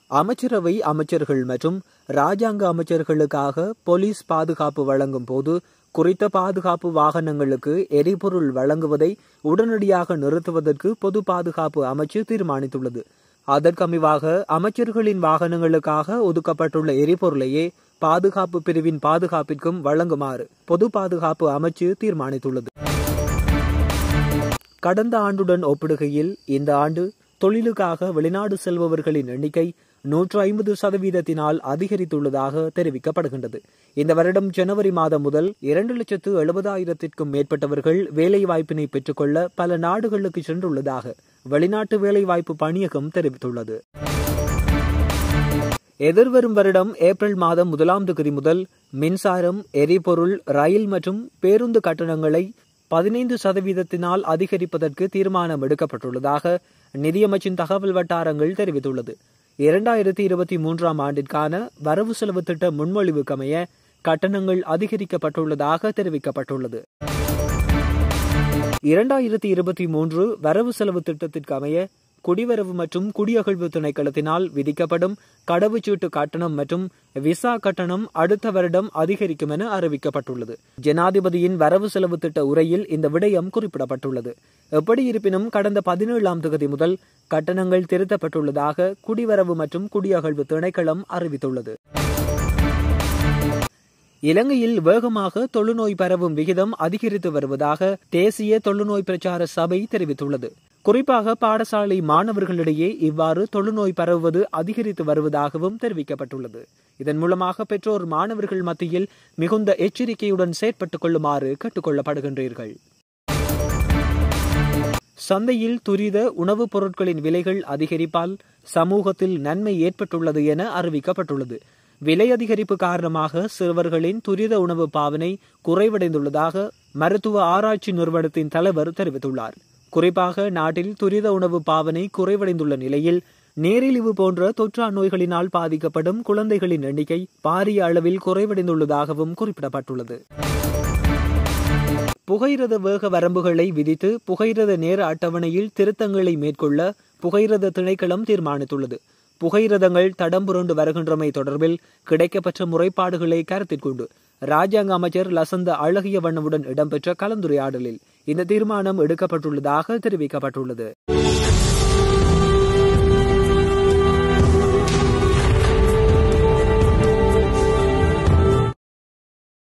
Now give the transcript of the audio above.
அமைச்சரவை அமைச்சர்கள் மற்றும் ராஜாங்க அமைச்சர்களுக்காக போலீஸ் பாதுகாப்பு வழங்கும் போது குறித்த பாதுகாப்பு வாகனங்களுக்கு எரிபொருள் வழங்குவதை உடனடியாக நிறுத்துவதற்கு பொது பாதுகாப்பு அமைச்சு தீர்மானித்துள்ளது அதற்கமைவாக அமைச்சர்களின் வாகனங்களுக்காக ஒதுக்கப்பட்டுள்ள எரிபொருளையே பாதுகாப்பு பிரிவின் பாதுகாப்பிற்கும் வழங்குமாறு பொது பாதுகாப்பு அமைச்சு தீர்மானித்துள்ளது கடந்த ஆண்டுடன் ஒப்பிடுகையில் இந்த ஆண்டு தொழிலுக்காக வெளிநாடு செல்பவர்களின் எண்ணிக்கை நூற்று ஐம்பது சதவீதத்தினால் அதிகரித்துள்ளதாக தெரிவிக்கப்படுகின்றது இந்த வருடம் ஜனவரி மாதம் முதல் இரண்டு லட்சத்து எழுபதாயிரத்திற்கும் மேற்பட்டவர்கள் வேலைவாய்ப்பினை பெற்றுக்கொள்ள பல நாடுகளுக்கு சென்றுள்ளதாக வெளிநாட்டு வேலைவாய்ப்பு பணியகம் தெரிவித்துள்ளது எதிர்வரும் வருடம் ஏப்ரல் மாதம் முதலாம் தேதி முதல் மின்சாரம் எரிபொருள் ரயில் மற்றும் பேருந்து கட்டணங்களை பதினைந்து சதவீதத்தினால் அதிகரிப்பதற்கு தீர்மானம் எடுக்கப்பட்டுள்ளதாக நிதியமைச்சின் தகவல் வட்டாரங்கள் தெரிவித்துள்ளது இரண்டாயிரத்தி இருபத்தி மூன்றாம் ஆண்டிற்கான வரவு செலவு திட்ட முன்மொழிவுக்கமைய கட்டணங்கள் அதிகரிக்கப்பட்டுள்ளதாக தெரிவிக்கப்பட்டுள்ளது இரண்டாயிரத்தி இருபத்தி மூன்று வரவு செலவு திட்டத்திற்கு அமைய குடிவரவு மற்றும் குடியகழ்வு திணைக்களத்தினால் விதிக்கப்படும் கடவுச்சீட்டு கட்டணம் மற்றும் விசா கட்டணம் அடுத்த வருடம் அதிகரிக்கும் என அறிவிக்கப்பட்டுள்ளது ஜனாதிபதியின் வரவு செலவு திட்ட உரையில் இந்த விடயம் குறிப்பிடப்பட்டுள்ளது எப்படி இருப்பினும் கடந்த பதினேழாம் தேதி முதல் கட்டணங்கள் திருத்தப்பட்டுள்ளதாக குடிவரவு மற்றும் குடியகழ்வு திணைக்களம் அறிவித்துள்ளது இலங்கையில் வேகமாக தொழுநோய் பரவும் விகிதம் அதிகரித்து வருவதாக தேசிய தொழுநோய் பிரச்சார சபை தெரிவித்துள்ளது குறிப்பாக பாடசாலை மாணவர்களிடையே இவ்வாறு தொழுநோய் பரவுவது அதிகரித்து வருவதாகவும் தெரிவிக்கப்பட்டுள்ளது இதன் மூலமாக பெற்றோர் மாணவர்கள் மத்தியில் மிகுந்த எச்சரிக்கையுடன் செயற்பட்டுக் கொள்ளுமாறு கேட்டுக்கொள்ளப்படுகின்றீர்கள் சந்தையில் துரித உணவுப் பொருட்களின் விலைகள் அதிகரிப்பால் சமூகத்தில் நன்மை ஏற்பட்டுள்ளது என அறிவிக்கப்பட்டுள்ளது விலை அதிகரிப்பு காரணமாக சிறுவர்களின் துரித உணவு பாவனை குறைவடைந்துள்ளதாக மருத்துவ ஆராய்ச்சி நிறுவனத்தின் தலைவர் தெரிவித்துள்ளார் குறிப்பாக நாட்டில் துரித உணவு பாவனை குறைவடைந்துள்ள நிலையில் நேரிழிவு போன்ற தொற்றா நோய்களினால் பாதிக்கப்படும் குழந்தைகளின் எண்ணிக்கை பாரிய அளவில் குறைவடைந்துள்ளதாகவும் குறிப்பிடப்பட்டுள்ளது புகையிரத வேக வரம்புகளை விதித்து புகையிரத நேர அட்டவணையில் திருத்தங்களை மேற்கொள்ள புகையிரத திணைக்களம் தீர்மானித்துள்ளது புகையிரதங்கள் தடம் புரண்டு வருகின்றமை தொடர்பில் கிடைக்கப்பெற்ற முறைப்பாடுகளை கருத்தில் கொண்டு ராஜாங்க அமைச்சர் லசந்த அழகிய வண்ணவுடன் இடம்பெற்ற கலந்துரையாடலில் இந்த தீர்மானம் எடுக்கப்பட்டுள்ளதாக தெரிவிக்கப்பட்டுள்ளது